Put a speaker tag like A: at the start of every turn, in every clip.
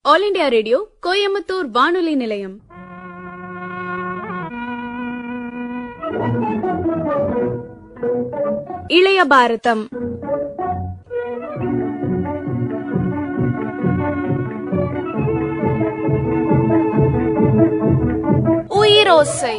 A: All India radio Coimbatore வானொலி நிலையம் இளைய பாரதம் உயிரோசை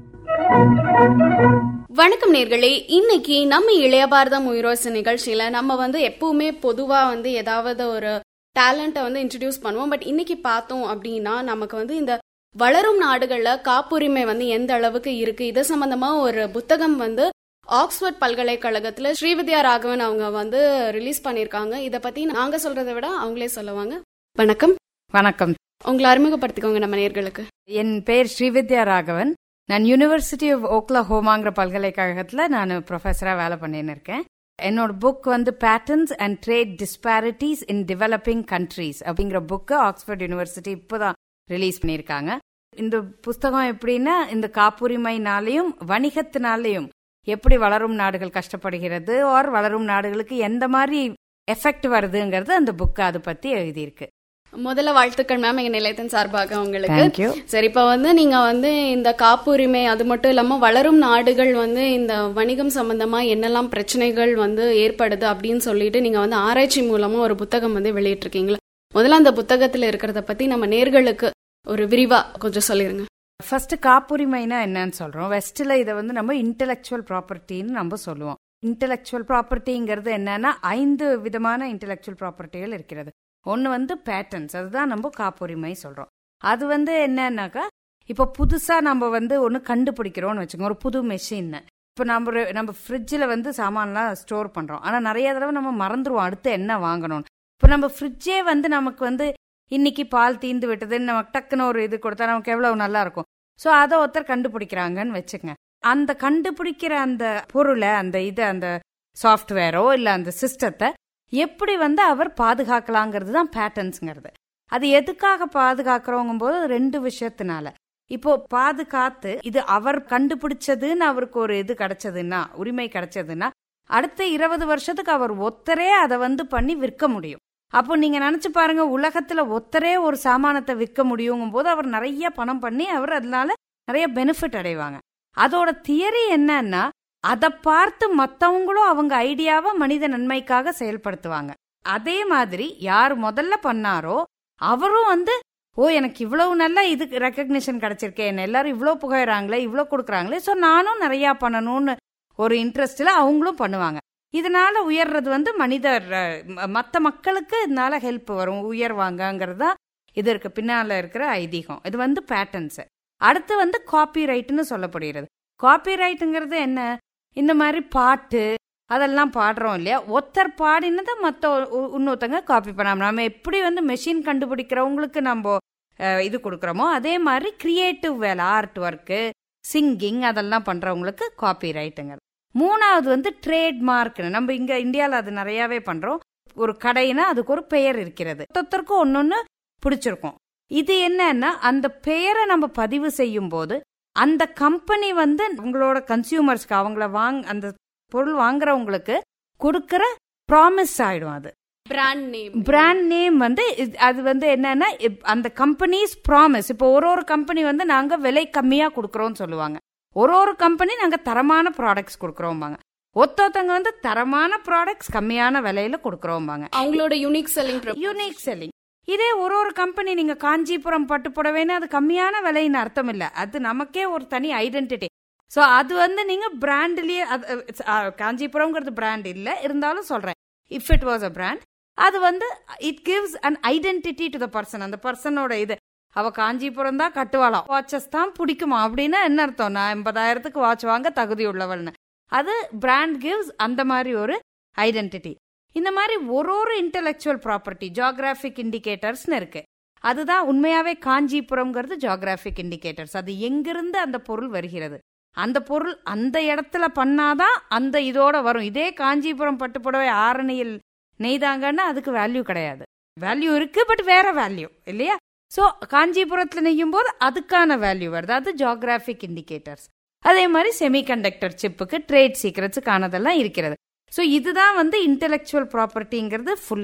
A: வணக்கம் நேர்களே இன்னைக்கு நம்ம இளைய பாரதம் உயிரோசை நிகழ்ச்சியில நம்ம வந்து எப்பவுமே பொதுவா வந்து ஏதாவது ஒரு டேலண்ட்டை வந்து இன்ட்ரடியூஸ் பண்ணுவோம் பட் இன்னைக்கு பார்த்தோம் அப்படின்னா நமக்கு வந்து இந்த வளரும் நாடுகள்ல காப்புரிமை வந்து எந்த அளவுக்கு இருக்கு இது சம்பந்தமா ஒரு புத்தகம் வந்து ஆக்ஸ்போர்ட் பல்கலைக்கழகத்துல ஸ்ரீவித்யா ராகவன் அவங்க வந்து ரிலீஸ் பண்ணிருக்காங்க இத பத்தி நாங்க சொல்றதை விட அவங்களே சொல்லுவாங்க வணக்கம்
B: வணக்கம்
A: உங்களை அறிமுகப்படுத்திக்கோங்க நம்ம நேர்களுக்கு
B: என் பெயர் ஸ்ரீவித்யா ராகவன் நான் யூனிவர்சிட்டி ஆஃப் ஓக்லஹோமாங்கிற பல்கலைக்கழகத்தில் நான் ப்ரொஃபஸராக வேலை பண்ணின்னு இருக்கேன் என்னோட புக் வந்து patterns and trade disparities in developing countries அப்படிங்கிற புக்கு ஆக்ஸ்போர்ட் யூனிவர்சிட்டி இப்போதான் ரிலீஸ் பண்ணியிருக்காங்க இந்த புஸ்தகம் எப்படின்னா இந்த காப்புரிமைனாலையும் வணிகத்தினாலையும் எப்படி வளரும் நாடுகள் கஷ்டப்படுகிறது ஆர் வளரும் நாடுகளுக்கு எந்த மாதிரி எஃபெக்ட் வருதுங்கிறது அந்த புக்கு அதை பற்றி எழுதியிருக்கு
A: முதல்ல வாழ்த்துக்கள் மேம் எங்க நிலையத்தின் சார்பாக உங்களுக்கு
B: தேங்க்யூ
A: சரி இப்ப வந்து நீங்க வந்து இந்த காப்புரிமை அது மட்டும் இல்லாம வளரும் நாடுகள் வந்து இந்த வணிகம் சம்பந்தமா என்னெல்லாம் பிரச்சனைகள் வந்து ஏற்படுது அப்படின்னு சொல்லிட்டு நீங்க வந்து ஆராய்ச்சி மூலமா ஒரு புத்தகம் வந்து வெளியிட்டிருக்கீங்களா முதல்ல அந்த புத்தகத்துல இருக்கிறத பத்தி நம்ம நேர்களுக்கு ஒரு விரிவா கொஞ்சம் சொல்லிருங்க
B: ஃபர்ஸ்ட் காப்புரிமைனா என்னன்னு சொல்றோம் வெஸ்ட்ல இதை வந்து நம்ம இன்டெலெக்சுவல் ப்ராப்பர்ட்டின்னு நம்ம சொல்லுவோம் இன்டெலெக்சுவல் ப்ராப்பர்ட்டிங்கிறது என்னன்னா ஐந்து விதமான இன்டெலெக்சுவல் ப்ராப்பர்ட்டிகள் இருக்கிறது ஒன்று வந்து பேட்டர்ன்ஸ் அதுதான் நம்ம காப்புரிமை சொல்றோம் அது வந்து என்னன்னாக்கா இப்போ புதுசா நம்ம வந்து ஒன்று கண்டுபிடிக்கிறோம்னு வச்சுக்கோங்க ஒரு புது மெஷின் இப்போ நம்ம ஒரு- நம்ம ஃப்ரிட்ஜில் வந்து சாமான்லாம் ஸ்டோர் பண்றோம் ஆனால் நிறைய தடவை நம்ம மறந்துடுவோம் அடுத்து என்ன வாங்கணும்னு இப்போ நம்ம ஃப்ரிட்ஜே வந்து நமக்கு வந்து இன்னைக்கு பால் தீந்து விட்டதுன்னு நமக்கு டக்குன்னு ஒரு இது கொடுத்தா நமக்கு எவ்வளவு நல்லா இருக்கும் ஸோ அதை ஒருத்தர் கண்டுபிடிக்கிறாங்கன்னு வச்சுக்கங்க அந்த கண்டுபிடிக்கிற அந்த பொருளை அந்த இது அந்த சாஃப்ட்வேரோ இல்லை அந்த சிஸ்டத்தை எப்படி வந்து அவர் பாதுகாக்கலாங்கிறது தான் பேட்டர்ன்ஸுங்கிறது அது எதுக்காக பாதுகாக்கிறோங்கும் போது ரெண்டு விஷயத்தினால இப்போ பாதுகாத்து இது அவர் கண்டுபிடிச்சதுன்னு அவருக்கு ஒரு இது கிடைச்சதுன்னா உரிமை கிடைச்சதுன்னா அடுத்த இருபது வருஷத்துக்கு அவர் ஒத்தரே அதை வந்து பண்ணி விற்க முடியும் அப்போ நீங்க நினைச்சு பாருங்க உலகத்துல ஒத்தரே ஒரு சாமானத்தை விற்க முடியுங்கும் போது அவர் நிறைய பணம் பண்ணி அவர் அதனால நிறைய பெனிஃபிட் அடைவாங்க அதோட தியரி என்னன்னா அதை பார்த்து மத்தவங்களும் அவங்க ஐடியாவை மனித நன்மைக்காக செயல்படுத்துவாங்க அதே மாதிரி யார் முதல்ல பண்ணாரோ அவரும் வந்து ஓ எனக்கு இவ்வளவு நல்ல இதுக்கு ரெக்கக்னிஷன் கிடைச்சிருக்கே என்ன எல்லாரும் இவ்வளவு புகழறாங்களே இவ்வளவு கொடுக்குறாங்களே ஸோ நானும் நிறைய பண்ணணும்னு ஒரு இன்ட்ரெஸ்ட்ல அவங்களும் பண்ணுவாங்க இதனால உயர்றது வந்து மனிதர் அஹ், ம- மத்த மக்களுக்கு இதனால ஹெல்ப் வரும் உயர்வாங்கங்கிறது தான் இது இருக்கு பின்னால இருக்கிற ஐதீகம் இது வந்து பேட்டர்ன்ஸ் அடுத்து வந்து காப்பி ரைட்னு சொல்லப்படுகிறது காப்பி ரைட்டுங்கிறது என்ன இந்த மாதிரி பாட்டு அதெல்லாம் பாடுறோம் இல்லையா ஒருத்தர் பாடினதை மற்ற இன்னொருத்தங்க காப்பி பண்ணாம நம்ம எப்படி வந்து மெஷின் கண்டுபிடிக்கிறவங்களுக்கு நம்ம அஹ், இது கொடுக்குறோமோ அதே மாதிரி கிரியேட்டிவ் வேலை ஆர்ட் ஒர்க்கு சிங்கிங் அதெல்லாம் பண்றவங்களுக்கு காப்பி ரைட்டுங்கிறது மூணாவது வந்து ட்ரேட் மார்க்னு நம்ம இங்க இந்தியாவில் அது நிறையாவே பண்றோம் ஒரு கடைனா அதுக்கு ஒரு பெயர் இருக்கிறது ஒருத்தருக்கும் ஒன்னொன்னு பிடிச்சிருக்கும் இது என்னன்னா அந்த பெயரை நம்ம பதிவு செய்யும் போது அந்த கம்பெனி வந்து உங்களோட கன்சியூமர்ஸ்க்கு அவங்கள வாங் அந்த பொருள் வாங்குறவங்களுக்கு கொடுக்கற ப்ராமிஸ் ஆயிடும் அது
A: பிராண்ட் நேம்
B: பிராண்ட் நேம் வந்து இது- அது வந்து என்னன்னா இப்- அந்த கம்பெனிஸ் ப்ராமிஸ் இப்போ ஒரு ஒரு கம்பெனி வந்து நாங்க விலை கம்மியா கொடுக்கறோம்னு சொல்லுவாங்க ஒரு ஒரு கம்பெனி நாங்க தரமான ப்ராடக்ட்ஸ் கொடுக்கறோம்பாங்க ஒத்தொத்தங்க வந்து தரமான ப்ராடக்ட்ஸ் கம்மியான விலையில கொடுக்கறோம்பாங்க
A: அவங்களோட யூனிக் செல்லிங்
B: யூனிக் செல்லிங் இதே ஒரு ஒரு கம்பெனி நீங்க காஞ்சிபுரம் பட்டு புடவைன்னு அது கம்மியான விலைன்னு அர்த்தம் இல்ல அது நமக்கே ஒரு தனி ஐடென்டிட்டி சோ அது வந்து நீங்க பிராண்ட்லயே காஞ்சிபுரம்ங்கிறது பிராண்ட் இல்ல இருந்தாலும் சொல்றேன் if it was a brand அது வந்து it gives an identity to the person அந்த பர்சனோட இது அவ காஞ்சிபுரம் தான் கட்டுவாளாம் வாட்சஸ் தான் பிடிக்குமா அப்படின்னா என்ன அர்த்தம் நான் எண்பதாயிரத்துக்கு வாட்ச் வாங்க தகுதி உள்ளவள்னு அது பிராண்ட் கிவ்ஸ் அந்த மாதிரி ஒரு ஐடென்டிட்டி இந்த மாதிரி ஒரு ஒரு இன்டெலெக்சுவல் ப்ராப்பர்ட்டி ஜியாகிராபிக் இண்டிகேட்டர்ஸ்னு இருக்கு அதுதான் உண்மையாவே காஞ்சிபுரம்ங்கிறது ஜியாகிராபிக் இண்டிகேட்டர்ஸ் அது எங்கிருந்து அந்த பொருள் வருகிறது அந்த பொருள் அந்த இடத்துல பண்ணாதான் அந்த இதோட வரும் இதே காஞ்சிபுரம் பட்டு புடவை ஆரணியில் நெய்தாங்கன்னா அதுக்கு வேல்யூ கிடையாது வேல்யூ இருக்கு பட் வேற வேல்யூ இல்லையா ஸோ காஞ்சிபுரத்தில் நெய்யும் போது அதுக்கான வேல்யூ வருது அது ஜியாகிராபிக் இண்டிகேட்டர்ஸ் அதே மாதிரி செமிகண்டக்டர் சிப்புக்கு ட்ரேட் சீக்ரெட்ஸுக்கானதெல்லாம் இருக்கிறது ஸோ இதுதான் வந்து இன்டெலெக்சுவல் ப்ராப்பர்ட்டிங்கிறது ஃபுல்லா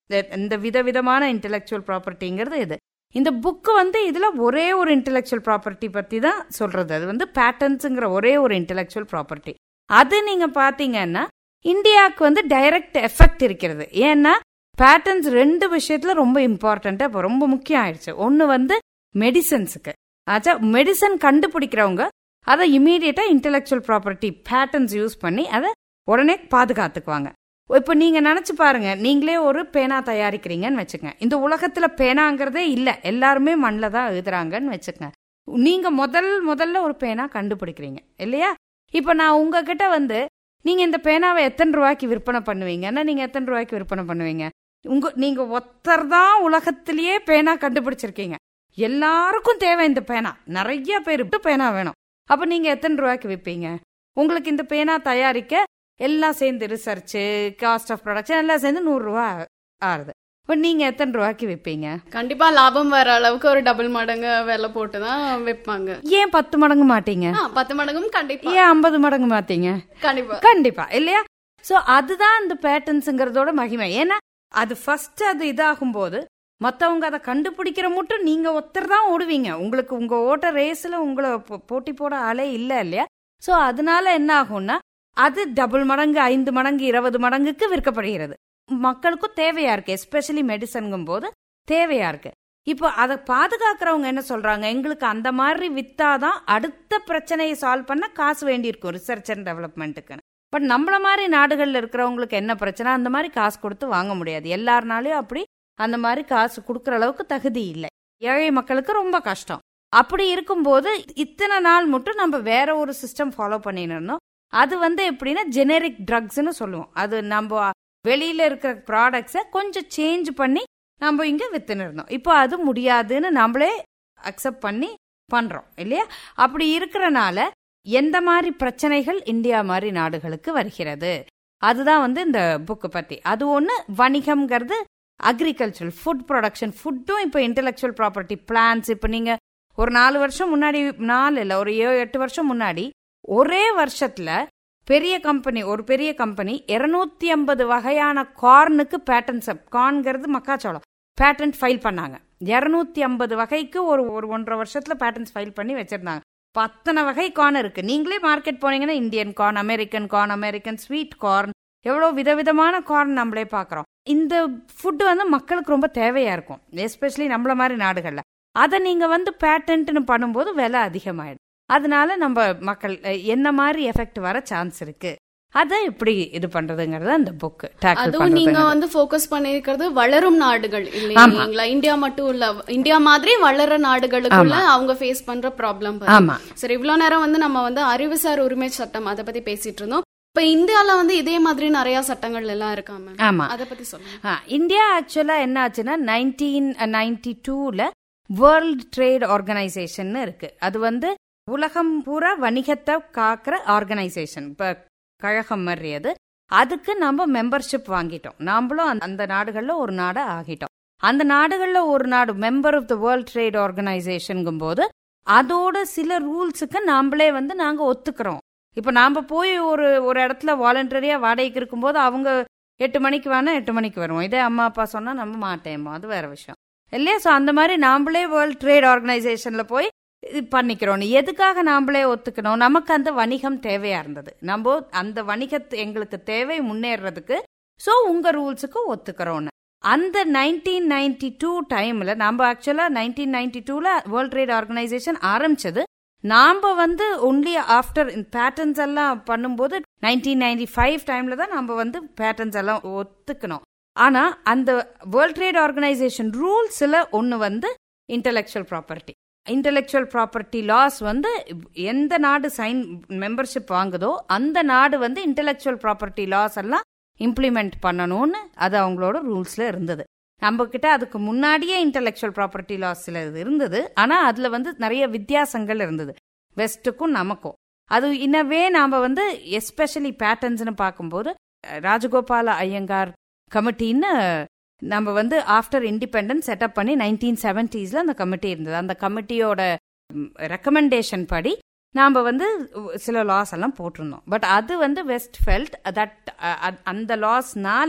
B: இந்த விதவிதமான இன்டெலெக்சுவல் ப்ராப்பர்ட்டிங்கிறது இது இந்த புக்கு வந்து இதுல ஒரே ஒரு இன்டெலெக்சுவல் ப்ராப்பர்ட்டி பத்தி தான் சொல்றது அது வந்து பேட்டர்ன்ஸுங்கிற ஒரே ஒரு இன்டெலெக்சுவல் ப்ராப்பர்ட்டி அது நீங்க பாத்தீங்கன்னா இந்தியாவுக்கு வந்து டைரக்ட் எஃபெக்ட் இருக்கிறது ஏன்னா பேட்டர்ன்ஸ் ரெண்டு விஷயத்துல ரொம்ப இம்பார்ட்டண்டா இப்போ ரொம்ப முக்கியம் ஆயிடுச்சு ஒன்னு வந்து மெடிசன்ஸுக்கு ஆச்சா மெடிசன் கண்டுபிடிக்கிறவங்க அதை இமீடியட்டா இன்டெலெக்சுவல் ப்ராப்பர்ட்டி பேட்டர்ன்ஸ் யூஸ் பண்ணி அதை உடனே பாதுகாத்துக்குவாங்க இப்போ நீங்க நினைச்சு பாருங்க நீங்களே ஒரு பேனா தயாரிக்கிறீங்கன்னு வச்சுக்கங்க இந்த உலகத்துல பேனாங்கிறதே இல்ல எல்லாருமே மண்ணில் தான் எழுதுறாங்கன்னு வச்சுக்கங்க நீங்க முதல் முதல்ல ஒரு பேனா கண்டுபிடிக்கிறீங்க இல்லையா இப்போ நான் உங்ககிட்ட வந்து நீங்க இந்த பேனாவை எத்தனை ரூபாய்க்கு விற்பனை பண்ணுவீங்கன்னா நீங்க எத்தனை ரூபாய்க்கு விற்பனை பண்ணுவீங்க உங்க நீங்க ஒத்தர் தான் உலகத்திலேயே பேனா கண்டுபிடிச்சிருக்கீங்க எல்லாருக்கும் தேவை இந்த பேனா நிறைய பேருக்கு பேனா வேணும் அப்ப நீங்க எத்தனை ரூபாய்க்கு விற்பீங்க உங்களுக்கு இந்த பேனா தயாரிக்க எல்லாம் சேர்ந்து ரிசர்ச்சு காஸ்ட் ஆஃப் ப்ரொடக்ஷன் எல்லாம் சேர்ந்து நூறு ரூபா ஆறுது இப்போ நீங்க எத்தனை ரூபாய்க்கு விற்பீங்க
A: கண்டிப்பா லாபம் வர அளவுக்கு ஒரு டபுள் மடங்கு விலை போட்டு தான் விற்பாங்க
B: ஏன் பத்து மடங்கு மாட்டீங்க
A: ஆ, பத்து மடங்கும் கண்டிப்பா
B: ஏன் ஐம்பது மடங்கு மாத்தீங்க
A: கண்டிப்பா
B: கண்டிப்பா இல்லையா சோ அதுதான் இந்த பேட்டர்ன்ஸுங்கிறதோட மகிமை ஏன்னா அது ஃபர்ஸ்ட் அது இதாகும் போது மத்தவங்க அதை கண்டுபிடிக்கிற மட்டும் நீங்க ஒருத்தர் தான் ஓடுவீங்க உங்களுக்கு உங்க ஓட்ட ரேஸ்ல உங்களை போ- போட்டி போட ஆளே இல்ல இல்லையா சோ அதனால என்ன ஆகும்னா அது டபுள் மடங்கு ஐந்து மடங்கு இருபது மடங்குக்கு விற்கப்படுகிறது மக்களுக்கும் தேவையா இருக்கு எஸ்பெஷலி மெடிசன்கும் போது தேவையா இருக்கு இப்போ அதை பாதுகாக்கிறவங்க என்ன சொல்றாங்க எங்களுக்கு அந்த மாதிரி வித்தாதான் அடுத்த பிரச்சனையை சால்வ் பண்ண காசு வேண்டியிருக்கும் ரிசர்ச் அண்ட் டெவலப்மெண்ட்டுக்கு பட் நம்மள மாதிரி நாடுகள்ல இருக்கிறவங்களுக்கு என்ன பிரச்சனை அந்த மாதிரி காசு கொடுத்து வாங்க முடியாது எல்லாருனாலையும் அப்படி அந்த மாதிரி காசு கொடுக்குற அளவுக்கு தகுதி இல்லை ஏழை மக்களுக்கு ரொம்ப கஷ்டம் அப்படி இருக்கும்போது இத்தனை நாள் மட்டும் நம்ம வேற ஒரு சிஸ்டம் ஃபாலோ பண்ணின்னு இருந்தோம் அது வந்து எப்படின்னா ஜெனரிக் ட்ரக்ஸ்னு சொல்லுவோம் அது நம்ம வெளியில இருக்கிற ப்ராடக்ட்ஸை கொஞ்சம் சேஞ்ச் பண்ணி நம்ம இங்க வித்துன்னு இருந்தோம் இப்போ அது முடியாதுன்னு நம்மளே அக்செப்ட் பண்ணி பண்றோம் இல்லையா அப்படி இருக்கிறனால எந்த மாதிரி பிரச்சனைகள் இந்தியா மாதிரி நாடுகளுக்கு வருகிறது அதுதான் வந்து இந்த புக்கு பத்தி அது ஒன்று வணிகம்ங்கிறது அக்ரிகல்ச்சரல் ஃபுட் ப்ரொடக்ஷன் ஃபுட்டும் இப்போ இன்டெலெக்சுவல் ப்ராப்பர்ட்டி பிளான்ஸ் இப்போ நீங்க ஒரு நாலு வருஷம் முன்னாடி நாலு இல்லை ஒரு ஏழு எட்டு வருஷம் முன்னாடி ஒரே வருஷத்துல பெரிய கம்பெனி ஒரு பெரிய கம்பெனி இருநூத்தி ஐம்பது வகையான கார்னுக்கு பேட்டன்ஸ் கார்ன்ங்கிறது மக்காச்சோளம் பேட்டன்ட் ஃபைல் பண்ணாங்க இருநூத்தி ஐம்பது வகைக்கு ஒரு ஒரு ஒன்றரை வருஷத்துல பேட்டன்ஸ் ஃபைல் பண்ணி வச்சிருந்தாங்க இப்ப அத்தனை வகை கார்ன் இருக்கு நீங்களே மார்க்கெட் போனீங்கன்னா Indian corn American corn American sweet corn எவ்வளோ விதவிதமான கார்ன் நம்மளே பார்க்குறோம் இந்த ஃபுட்டு வந்து மக்களுக்கு ரொம்ப தேவையா இருக்கும் எஸ்பெஷலி நம்மள மாதிரி நாடுகளில் அதை நீங்க வந்து பேட்டன்ட்னு பண்ணும்போது விலை அதிகமாயிடும் அதனால நம்ம மக்கள் அஹ், என்ன மாதிரி எஃபெக்ட் வர சான்ஸ் இருக்கு அதை எப்படி இது பண்றதுங்கிறது அந்த புக்
A: அதுவும் நீங்க வந்து ஃபோக்கஸ் பண்ணிருக்கிறது வளரும் நாடுகள் இல்லைங்களா இந்தியா மட்டும் இல்ல இந்தியா மாதிரி வளர நாடுகளுக்குள்ள அவங்க ஃபேஸ் பண்ற ப்ராப்ளம்
B: ஆமா
A: சரி இவ்வளவு நேரம் வந்து நம்ம வந்து அறிவுசார் உரிமை சட்டம் அதை பத்தி பேசிட்டு இருந்தோம் இப்ப இந்தியால வந்து இதே மாதிரி நிறைய சட்டங்கள் எல்லாம் இருக்காம
B: ஆமா
A: அதை பத்தி சொல்லுங்க
B: ஆ, இந்தியா ஆக்சுவலா என்ன ஆச்சுன்னா நைன்டீன் நைன்டி டூல வேர்ல்ட் ட்ரேட் ஆர்கனைசேஷன் இருக்கு அது வந்து உலகம் பூரா வணிகத்தை காக்கிற ஆர்கனைசேஷன் இப்ப கழகம் மாதிரி அது அதுக்கு நம்ம மெம்பர்ஷிப் வாங்கிட்டோம் நாமளும் அந்த- அந்த நாடுகள்ல ஒரு நாடு ஆகிட்டோம் அந்த நாடுகள்ல ஒரு நாடு member of the World Trade ஆர்கனைசேஷனுங்கும் போது அதோட சில ரூல்ஸுக்கு நாமளே வந்து நாங்க ஒத்துக்கிறோம் இப்ப நாம போய் ஒரு ஒரு இடத்துல வாலண்டரியா வாடகைக்கு இருக்கும்போது அவங்க எட்டு மணிக்கு வேணா எட்டு மணிக்கு வருவோம் இதே அம்மா அப்பா சொன்னா நம்ம மாட்டேமோ அது வேற விஷயம் இல்லையா ஸோ அந்த மாதிரி நாமளே வேர்ல்ட் ட்ரேட் ஆர்கனைசேஷன்ல போய் இது பண்ணிக்கிறோம் எதுக்காக நாமளே ஒத்துக்கணும் நமக்கு அந்த வணிகம் தேவையா இருந்தது நம்ம அந்த வணிகத்து எங்களுக்கு தேவை முன்னேறதுக்கு ஸோ உங்க ரூல்ஸுக்கு ஒத்துக்கிறோன்னு அந்த நைன்டீன் நைன்டி டூ டைம்ல நம்ம ஆக்சுவலா நைன்டீன் நைன்டி டூல வேர்ல்ட் ட்ரேட் ஆர்கனைசேஷன் ஆரம்பிச்சது நாம வந்து ஒன்லி ஆஃப்டர் பேட்டர்ன்ஸ் எல்லாம் பண்ணும்போது நைன்டீன் நைன்டி ஃபைவ் டைம்ல தான் நம்ம வந்து பேட்டர்ன்ஸ் எல்லாம் ஒத்துக்கணும் ஆனா அந்த வேர்ல்ட் ட்ரேட் ஆர்கனைசேஷன் ரூல்ஸ்ல ஒன்னு வந்து intellectual property intellectual property laws வந்து எந்த நாடு சைன் மெம்பர்ஷிப் வாங்குதோ அந்த நாடு வந்து இன்டெலெக்சுவல் ப்ராப்பர்ட்டி லாஸ் எல்லாம் இம்ப்ளிமெண்ட் பண்ணணும்னு அது அவங்களோட ரூல்ஸ்ல இருந்தது நம்ம கிட்ட அதுக்கு முன்னாடியே இன்டெலெக்சுவல் ப்ராப்பர்ட்டி லாஸ் சில இது இருந்தது ஆனா அதுல வந்து நிறைய வித்தியாசங்கள் இருந்தது வெஸ்ட்டுக்கும் நமக்கும் அது இன்னவே நாம வந்து எஸ்பெஷலி பேட்டர்ன்ஸ்னு பார்க்கும்போது அஹ், ராஜகோபால ஐயங்கார் கமிட்டின்னு நம்ம வந்து ஆஃப்டர் இண்டிபெண்டன்ஸ் செட்டப் பண்ணி நைன்டீன் செவன்டீஸ்ல அந்த கமிட்டி இருந்தது அந்த கமிட்டியோட ரெக்கமெண்டேஷன் படி நாம் வந்து சில லாஸ் எல்லாம் போட்டிருந்தோம் பட் அது வந்து வெஸ்ட் ஃபெல்ட் தட் அந்த லாஸ்னால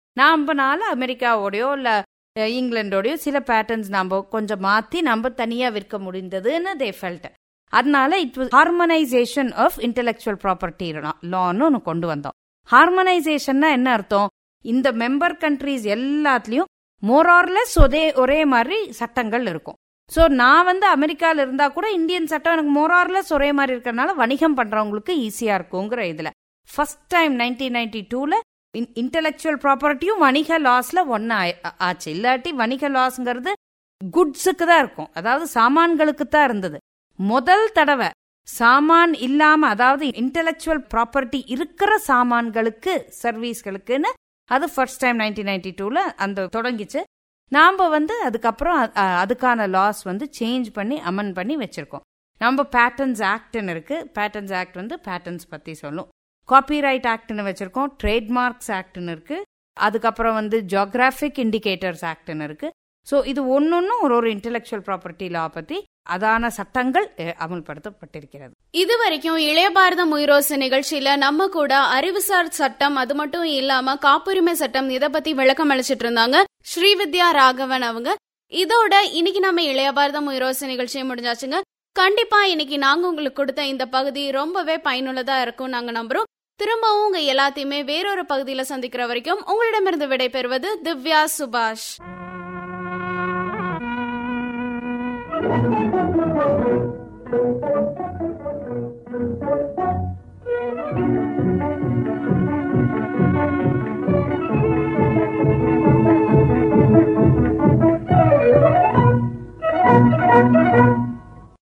B: நாமனால அமெரிக்காவோடயோ இல்ல அஹ், இங்கிலாண்டோடயோ சில பேட்டர்ன்ஸ் நாம கொஞ்சம் மாத்தி நம்ம தனியா விற்க முடிந்ததுன்னு தே ஃபெல்ட் அதனால it was harmonisation of intellectual property லான்னு ஒன்று கொண்டு வந்தோம் ஹார்மனைசேஷன்னா என்ன அர்த்தம் இந்த மெம்பர் கண்ட்ரீஸ் எல்லாத்துலயும் மோரார்லெஸ் ஒரே ஒரே மாதிரி சட்டங்கள் இருக்கும் ஸோ நான் வந்து அமெரிக்கால இருந்தா கூட இந்தியன் சட்டம் எனக்கு மோரார்லெஸ் ஒரே மாதிரி இருக்கறனால வணிகம் பண்றவங்களுக்கு ஈஸியா இருக்குங்கிற இதுல ஃபர்ஸ்ட் டைம் நைன்டீன் நைன்டி டூல இன்டெலெக்சுவல் ப்ராப்பர்ட்டியும் வணிக லாஸ்ல ஒன்னு ஆச்சு இல்லாட்டி வணிக லாஸ்ங்கிறது குட்ஸுக்கு தான் இருக்கும் அதாவது சாமான்களுக்கு தான் இருந்தது முதல் தடவை சாமான் இல்லாம அதாவது இன்டெலெக்சுவல் ப்ராப்பர்ட்டி இருக்கிற சாமான்களுக்கு சர்வீஸ்களுக்குன்னு அது ஃபர்ஸ்ட் டைம் நைன்டீன் நைன்டி டூல அந்த தொடங்கிச்சு நாம வந்து அதுக்கப்புறம் அ- அ- அதுக்கான லாஸ் வந்து சேஞ்ச் பண்ணி அமெண்ட் பண்ணி வச்சிருக்கோம் நம்ம பேட்டர்ன்ஸ் ஆக்ட்னு இருக்கு பேட்டர்ன்ஸ் ஆக்ட் வந்து பேட்டர்ன்ஸ் பத்தி சொல்லும் காப்பிரைட் ஆக்ட்னு வச்சிருக்கோம் ட்ரேட்மார்க்ஸ் ஆக்ட்னு இருக்கு அதுக்கப்புறம் வந்து ஜியோகிராஃபிக் இண்டிகேட்டர்ஸ் ஆக்ட்னு இருக்கு ஸோ இது ஒன்னொன்னும் ஒரு ஒரு இன்டெலெக்சுவல் ப்ராப்பர்ட்டி லா பத்தி அதான சட்டங்கள் அஹ், அமல்படுத்தப்பட்டிருக்கிறது
A: இது வரைக்கும் இளைய பாரதம் உயிரோசு நிகழ்ச்சியில நம்ம கூட அறிவுசார் சட்டம் அது மட்டும் இல்லாம காப்புரிமை சட்டம் இத பத்தி விளக்கம் அளிச்சிட்டு இருந்தாங்க ஸ்ரீவித்யா ராகவன் அவங்க இதோட இன்னைக்கு நம்ம இளைய பாரதம் உயிரோசு நிகழ்ச்சியை முடிஞ்சாச்சுங்க கண்டிப்பா இன்னைக்கு நாங்க உங்களுக்கு கொடுத்த இந்த பகுதி ரொம்பவே பயனுள்ளதா இருக்கும் நாங்க நம்புறோம் திரும்பவும் உங்க எல்லாத்தையுமே வேறொரு பகுதியில சந்திக்கிற வரைக்கும் உங்களிடமிருந்து விடைபெறுவது திவ்யா சுபாஷ்
C: Thank you.